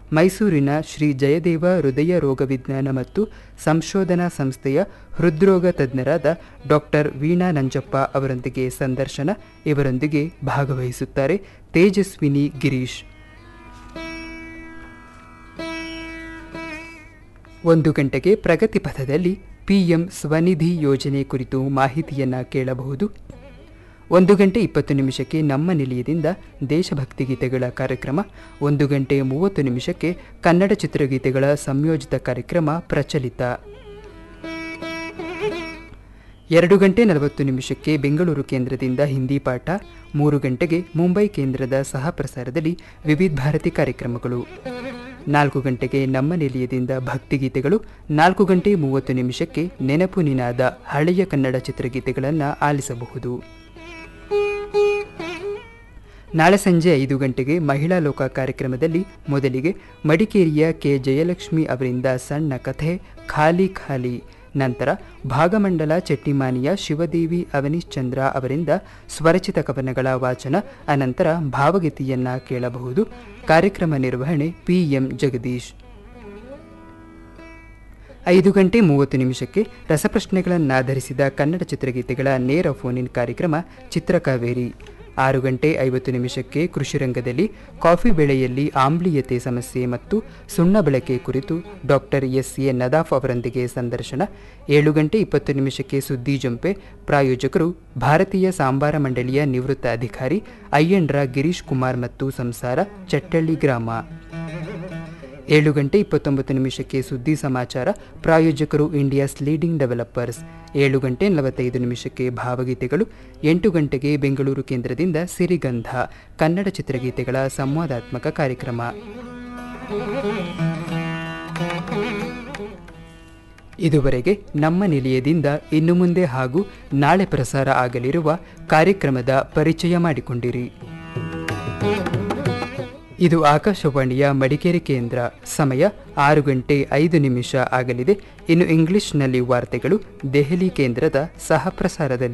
ಮೈಸೂರಿನ ಶ್ರೀ ಜಯದೇವ ಹೃದಯ ರೋಗ ವಿಜ್ಞಾನ ಮತ್ತು ಸಂಶೋಧನಾ ಸಂಸ್ಥೆಯ ಹೃದ್ರೋಗ ತಜ್ಞರಾದ ಡಾಕ್ಟರ್ ವೀಣಾ ನಂಜಪ್ಪ ಅವರೊಂದಿಗೆ ಸಂದರ್ಶನ ಇವರೊಂದಿಗೆ ಭಾಗವಹಿಸುತ್ತಾರೆ ತೇಜಸ್ವಿನಿ ಗಿರೀಶ್ ಒಂದು ಗಂಟೆಗೆ ಪ್ರಗತಿ ಪಥದಲ್ಲಿ ಪಿಎಂ ಸ್ವನಿಧಿ ಯೋಜನೆ ಕುರಿತು ಮಾಹಿತಿಯನ್ನು ಕೇಳಬಹುದು ಒಂದು ಗಂಟೆ ಇಪ್ಪತ್ತು ನಿಮಿಷಕ್ಕೆ ನಮ್ಮ ನಿಲಯದಿಂದ ದೇಶಭಕ್ತಿ ಗೀತೆಗಳ ಕಾರ್ಯಕ್ರಮ ಒಂದು ಗಂಟೆ ಮೂವತ್ತು ನಿಮಿಷಕ್ಕೆ ಕನ್ನಡ ಚಿತ್ರಗೀತೆಗಳ ಸಂಯೋಜಿತ ಕಾರ್ಯಕ್ರಮ ಪ್ರಚಲಿತ ಎರಡು ಗಂಟೆ ನಲವತ್ತು ನಿಮಿಷಕ್ಕೆ ಬೆಂಗಳೂರು ಕೇಂದ್ರದಿಂದ ಹಿಂದಿ ಪಾಠ ಮೂರು ಗಂಟೆಗೆ ಮುಂಬೈ ಕೇಂದ್ರದ ಸಹ ಪ್ರಸಾರದಲ್ಲಿ ವಿವಿಧ ಭಾರತಿ ಕಾರ್ಯಕ್ರಮಗಳು ನಾಲ್ಕು ಗಂಟೆಗೆ ನಮ್ಮ ನಿಲಯದಿಂದ ಭಕ್ತಿಗೀತೆಗಳು ನಾಲ್ಕು ಗಂಟೆ ಮೂವತ್ತು ನಿಮಿಷಕ್ಕೆ ನೆನಪು ನಿನಾದ ಹಳೆಯ ಕನ್ನಡ ಚಿತ್ರಗೀತೆಗಳನ್ನು ಆಲಿಸಬಹುದು ನಾಳೆ ಸಂಜೆ ಐದು ಗಂಟೆಗೆ ಮಹಿಳಾ ಲೋಕ ಕಾರ್ಯಕ್ರಮದಲ್ಲಿ ಮೊದಲಿಗೆ ಮಡಿಕೇರಿಯ ಕೆ ಜಯಲಕ್ಷ್ಮಿ ಅವರಿಂದ ಸಣ್ಣ ಕಥೆ ಖಾಲಿ ಖಾಲಿ ನಂತರ ಭಾಗಮಂಡಲ ಚೆಟ್ಟಿಮಾನಿಯ ಶಿವದೇವಿ ಅವನೀಶ್ಚಂದ್ರ ಅವರಿಂದ ಸ್ವರಚಿತ ಕವನಗಳ ವಾಚನ ಅನಂತರ ಭಾವಗೀತೆಯನ್ನ ಕೇಳಬಹುದು ಕಾರ್ಯಕ್ರಮ ನಿರ್ವಹಣೆ ಪಿಎಂ ಜಗದೀಶ್ ಐದು ಗಂಟೆ ಮೂವತ್ತು ನಿಮಿಷಕ್ಕೆ ರಸಪ್ರಶ್ನೆಗಳನ್ನಾಧರಿಸಿದ ಕನ್ನಡ ಚಿತ್ರಗೀತೆಗಳ ನೇರ ಫೋನ್ ಇನ್ ಕಾರ್ಯಕ್ರಮ ಚಿತ್ರಕಾವೇರಿ ಆರು ಗಂಟೆ ಐವತ್ತು ನಿಮಿಷಕ್ಕೆ ಕೃಷಿ ರಂಗದಲ್ಲಿ ಕಾಫಿ ಬೆಳೆಯಲ್ಲಿ ಆಮ್ಲೀಯತೆ ಸಮಸ್ಯೆ ಮತ್ತು ಸುಣ್ಣ ಬಳಕೆ ಕುರಿತು ಡಾಕ್ಟರ್ ಎಸ್ ಎ ನದಾಫ್ ಅವರೊಂದಿಗೆ ಸಂದರ್ಶನ ಏಳು ಗಂಟೆ ಇಪ್ಪತ್ತು ನಿಮಿಷಕ್ಕೆ ಸುದ್ದಿ ಜಂಪೆ ಪ್ರಾಯೋಜಕರು ಭಾರತೀಯ ಸಾಂಬಾರ ಮಂಡಳಿಯ ನಿವೃತ್ತ ಅಧಿಕಾರಿ ಅಯ್ಯಂಡ್ರ ಗಿರೀಶ್ ಕುಮಾರ್ ಮತ್ತು ಸಂಸಾರ ಚಟ್ಟಳ್ಳಿ ಗ್ರಾಮ ಏಳು ಗಂಟೆ ಇಪ್ಪತ್ತೊಂಬತ್ತು ನಿಮಿಷಕ್ಕೆ ಸುದ್ದಿ ಸಮಾಚಾರ ಪ್ರಾಯೋಜಕರು ಇಂಡಿಯಾಸ್ ಲೀಡಿಂಗ್ ಡೆವಲಪರ್ಸ್ ಏಳು ಗಂಟೆ ನಲವತ್ತೈದು ನಿಮಿಷಕ್ಕೆ ಭಾವಗೀತೆಗಳು ಎಂಟು ಗಂಟೆಗೆ ಬೆಂಗಳೂರು ಕೇಂದ್ರದಿಂದ ಸಿರಿಗಂಧ ಕನ್ನಡ ಚಿತ್ರಗೀತೆಗಳ ಸಂವಾದಾತ್ಮಕ ಕಾರ್ಯಕ್ರಮ ಇದುವರೆಗೆ ನಮ್ಮ ನಿಲಯದಿಂದ ಇನ್ನು ಮುಂದೆ ಹಾಗೂ ನಾಳೆ ಪ್ರಸಾರ ಆಗಲಿರುವ ಕಾರ್ಯಕ್ರಮದ ಪರಿಚಯ ಮಾಡಿಕೊಂಡಿರಿ ಇದು ಆಕಾಶವಾಣಿಯ ಮಡಿಕೇರಿ ಕೇಂದ್ರ ಸಮಯ ಆರು ಗಂಟೆ ಐದು ನಿಮಿಷ ಆಗಲಿದೆ ಇನ್ನು ಇಂಗ್ಲಿಷ್ನಲ್ಲಿ ವಾರ್ತೆಗಳು ದೆಹಲಿ ಕೇಂದ್ರದ ಸಹ ಪ್ರಸಾರದಲ್ಲಿ